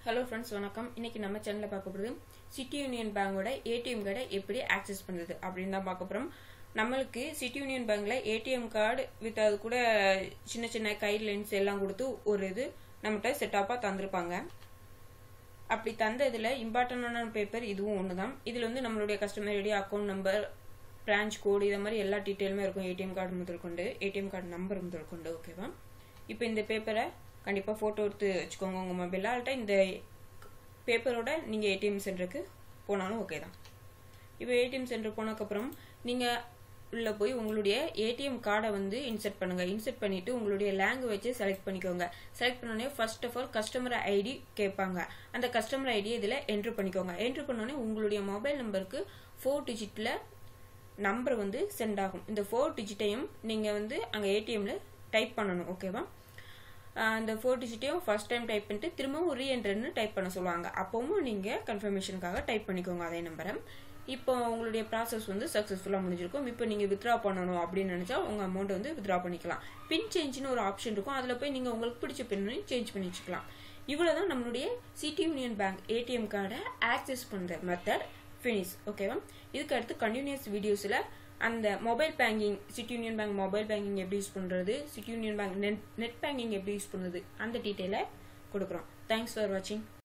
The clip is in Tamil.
ஹலோ ஃப்ரெண்ட்ஸ் வணக்கம் இன்னைக்கு நம்ம சேனலில் பார்க்க போகிறது சிட்டி யூனியன் பேங்கோட ஏடிஎம் கார்டை எப்படி ஆக்சஸ் பண்ணுறது அப்படின்னு தான் பார்க்க போகிறோம் நம்மளுக்கு சிட்டி யூனியன் பேங்க்ல ஏடிஎம் கார்டு வித் அது கூட சின்ன சின்ன கைட் லைன்ஸ் எல்லாம் கொடுத்து ஒரு இது நம்மகிட்ட செட்டப்பாக தந்திருப்பாங்க அப்படி தந்ததுல இம்பார்ட்டண்டான பேப்பர் இதுவும் ஒன்று தான் இதில் வந்து நம்மளுடைய customer ID account number branch code இதை மாதிரி எல்லா டீட்டெயிலுமே இருக்கும் ஏடிஎம் கார்டு முதல் கொண்டு ஏடிஎம் கார்டு நம்பர் முதல் கொண்டு ஓகேவா இப்போ இந்த பேப்பரை கண்டிப்பாக ஃபோட்டோ எடுத்து வச்சுக்கோங்க உங்கள் மொபைலில் ஆல்ட்ட இந்த பேப்பரோட நீங்கள் ஏடிஎம் சென்டருக்கு போனாலும் ஓகே தான் இப்போ ஏடிஎம் சென்டர் போனதுக்கப்புறம் நீங்கள் உள்ளே போய் உங்களுடைய ஏடிஎம் கார்டை வந்து இன்செர்ட் பண்ணுங்க இன்செர்ட் பண்ணிட்டு உங்களுடைய லாங்குவேஜை செலக்ட் பண்ணிக்கோங்க செலக்ட் பண்ணோடனே first of all customer ID கேட்பாங்க அந்த கஸ்டமர் ஐடி இதில் என்ட்ரு பண்ணிக்கோங்க என்ட்ரு பண்ணோடனே உங்களுடைய மொபைல் நம்பருக்கு ஃபோர் டிஜிட்டில் நம்பர் வந்து சென்ட் ஆகும் இந்த ஃபோர் டிஜிட்டையும் நீங்கள் வந்து அங்கே ஏடிஎம்ல டைப் பண்ணணும் ஓகேவா அந்த ஃபோர் டிஜிட்டையும் ஃபர்ஸ்ட் டைம் டைப் பண்ணிட்டு திரும்பவும் ரீஎன்டர்னு டைப் பண்ண சொல்லுவாங்க அப்பவும் நீங்கள் கன்ஃபர்மேஷனுக்காக டைப் பண்ணிக்கோங்க அதே நம்பரை இப்போ உங்களுடைய ப்ராசஸ் வந்து சக்ஸஸ்ஃபுல்லாக முடிஞ்சிருக்கும் இப்போ நீங்கள் வித்ரா பண்ணணும் அப்படின்னு நினச்சா உங்கள் அமௌண்ட் வந்து வித்ரா பண்ணிக்கலாம் பின் சேஞ்சுன்னு ஒரு ஆப்ஷன் இருக்கும் அதில் போய் நீங்கள் உங்களுக்கு பிடிச்ச பின்னையும் சேஞ்ச் பண்ணி வச்சுக்கலாம் இவ்வளோ தான் நம்மளுடைய சிட்டி யூனியன் பேங்க் ஏடிஎம் கார்டை ஆக்சஸ் பண்ணுற மெத்தட் ஃபினிஷ் ஓகேவா இதுக்கு அடுத்து கண்டினியூஸ் வீடியோஸில் அந்த mobile banking City Union Bank mobile banking எப்படி யூஸ் பண்ணுறது City Union Bank net net banking எப்படி யூஸ் பண்ணுறது அந்த டீட்டெயிலை கொடுக்குறோம் தேங்க்ஸ் ஃபார் வாட்சிங்